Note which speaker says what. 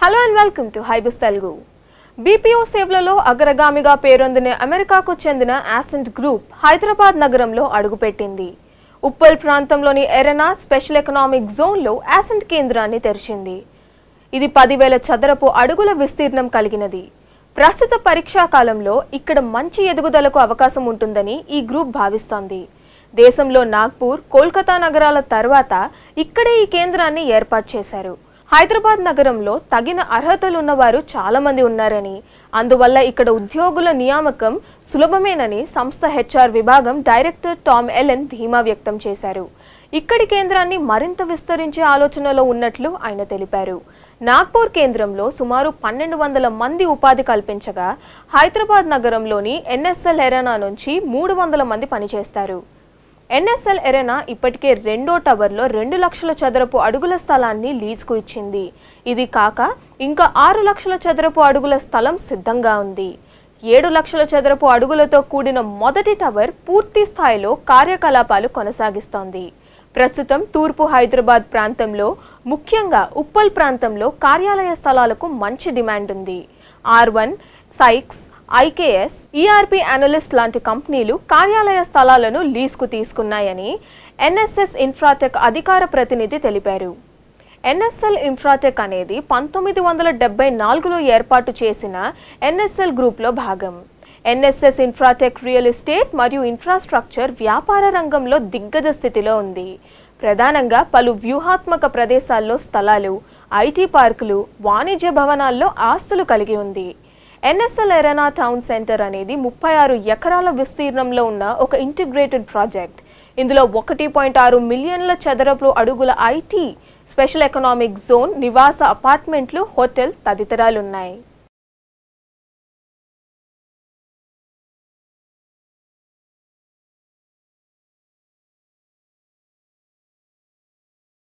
Speaker 1: hello and welcome to HyBiz Telugu BPO సేవలలో అగ్రగామిగా పేరొందిన అమెరికాకు చెందిన యాసెంట్ గ్రూప్ హైదరాబాద్ నగరంలో అడుగుపెట్టింది ఉప్పల్ ప్రాంతంలోని ఎరెనా స్పెషల్ ఎకనామిక్ జోన్లో యాసెంట్ కేంద్రాన్ని తెరిచింది ఇది పదివేల చదరపు అడుగుల విస్తీర్ణం కలిగినది ప్రస్తుత పరీక్షా కాలంలో ఇక్కడ మంచి ఎదుగుదలకు అవకాశం ఉంటుందని ఈ గ్రూప్ భావిస్తోంది దేశంలో నాగ్పూర్ కోల్కతా నగరాల తర్వాత ఇక్కడే ఈ కేంద్రాన్ని ఏర్పాటు చేశారు హైదరాబాద్ నగరంలో తగిన అర్హతలున్న వారు చాలా మంది ఉన్నారని అందువల్ల ఇక్కడ ఉద్యోగుల నియామకం సులభమేనని సంస్థ హెచ్ఆర్ విభాగం డైరెక్టర్ టామ్ ఎలెన్ ధీమా వ్యక్తం చేశారు ఇక్కడి కేంద్రాన్ని మరింత విస్తరించే ఆలోచనలో ఉన్నట్లు ఆయన తెలిపారు నాగ్పూర్ కేంద్రంలో సుమారు పన్నెండు వందల మంది ఉపాధి కల్పించగా హైదరాబాద్ నగరంలోని ఎన్ఎస్ఎల్ ఎరానా నుంచి మూడు వందల మంది పనిచేస్తారు ఎన్ఎస్ఎల్ ఎరెనా ఇప్పటికే రెండో టవర్లో రెండు లక్షల చదరపు అడుగుల స్థలాన్ని లీజుకు ఇచ్చింది ఇది కాక ఇంకా ఆరు లక్షల చదరపు అడుగుల స్థలం సిద్ధంగా ఉంది ఏడు లక్షల చదరపు అడుగులతో కూడిన మొదటి టవర్ పూర్తి స్థాయిలో కార్యకలాపాలు కొనసాగిస్తోంది ప్రస్తుతం తూర్పు హైదరాబాద్ ప్రాంతంలో ముఖ్యంగా ఉప్పల్ ప్రాంతంలో కార్యాలయ స్థలాలకు మంచి డిమాండ్ ఉంది R one Sykes IKS ERP analyst లాంటి కంపెనీలు కార్యాలయ స్థలాలను లీజుకు తీసుకున్నాయని ఎన్ఎస్ఎస్ ఇన్ఫ్రాటెక్ అధికార ప్రతినిధి తెలిపారు ఎన్ఎస్ఎల్ ఇన్ఫ్రాటెక్ అనేది పంతొమ్మిది వందల డెబ్బై నాలుగులో ఏర్పాటు చేసిన ఎన్ఎస్ఎల్ గ్రూప్లో భాగం ఎన్ఎస్ఎస్ ఇన్ఫ్రాటెక్ రియల్ ఎస్టేట్ మరియు ఇన్ఫ్రాస్ట్రక్చర్ వ్యాపార రంగంలో దిగ్గజ స్థితిలో ఉంది ప్రధానంగా పలు వ్యూహాత్మక ప్రదేశాల్లో స్థలాలు ఐటీ పార్కులు వాణిజ్య భవనాల్లో ఆస్తులు కలిగి ఉంది ఎన్ఎస్ఎల్ ఎరెనా టౌన్ సెంటర్ అనేది ముప్పై ఆరు ఎకరాల విస్తీర్ణంలో ఉన్న ఒక ఇంటిగ్రేటెడ్ ప్రాజెక్ట్ ఇందులో ఒకటి పాయింట్ ఆరు మిలియన్ల చదరపు అడుగుల ఐటీ స్పెషల్ ఎకనామిక్ జోన్ నివాస అపార్ట్మెంట్లు హోటల్ తదితరాలున్నాయి